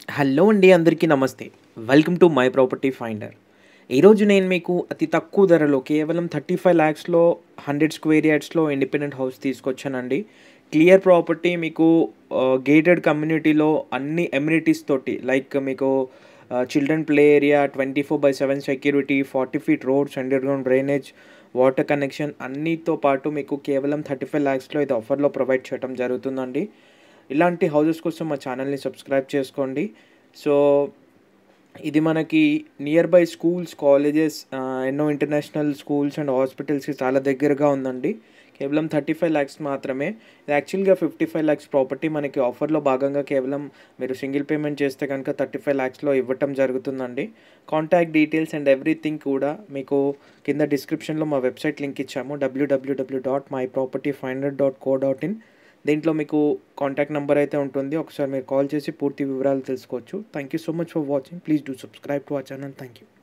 hello అండి అందరికీ నమస్తే welcome to my property finder ఈరోజు నేను మీకు అతి తక్కువ ధరలో కేవలం థర్టీ ఫైవ్ ల్యాక్స్లో హండ్రెడ్ స్క్వేర్ యార్డ్స్లో ఇండిపెండెంట్ హౌస్ తీసుకొచ్చానండి క్లియర్ ప్రాపర్టీ మీకు గేటెడ్ కమ్యూనిటీలో అన్ని ఎమ్యూనిటీస్ తోటి లైక్ మీకు children play area twenty four by seven security forty feet roads underground drainage water connection అన్నితో పాటు మీకు కేవలం థర్టీ ఫైవ్ ల్యాక్స్లో ఇది ఆఫర్లో ప్రొవైడ్ చేయడం జరుగుతుందండి ఇలాంటి హౌసెస్ కోసం మా ఛానల్ని సబ్స్క్రైబ్ చేసుకోండి సో ఇది మనకి నియర్ బై స్కూల్స్ కాలేజెస్ ఎన్నో ఇంటర్నేషనల్ స్కూల్స్ అండ్ హాస్పిటల్స్కి చాలా దగ్గరగా ఉందండి కేవలం థర్టీ ఫైవ్ ల్యాక్స్ మాత్రమే ఇది యాక్చువల్గా ఫిఫ్టీ ఫైవ్ ల్యాక్స్ ప్రాపర్టీ మనకి ఆఫర్లో భాగంగా కేవలం మీరు సింగిల్ పేమెంట్ చేస్తే కనుక థర్టీ ఫైవ్ ల్యాక్స్లో ఇవ్వటం జరుగుతుందండి కాంటాక్ట్ డీటెయిల్స్ అండ్ ఎవ్రీథింగ్ కూడా మీకు కింద డిస్క్రిప్షన్లో మా వెబ్సైట్ లింక్ ఇచ్చాము డబ్ల్యూడబ్ల్యూడబ్ల్యూ dot my property finder dot co dot in దీంట్లో మీకు కాంటాక్ట్ నెంబర్ అయితే ఉంటుంది ఒకసారి మీరు కాల్ చేసి పూర్తి వివరాలు తెలుసుకోవచ్చు thank you so much for watching please do subscribe to our channel thank you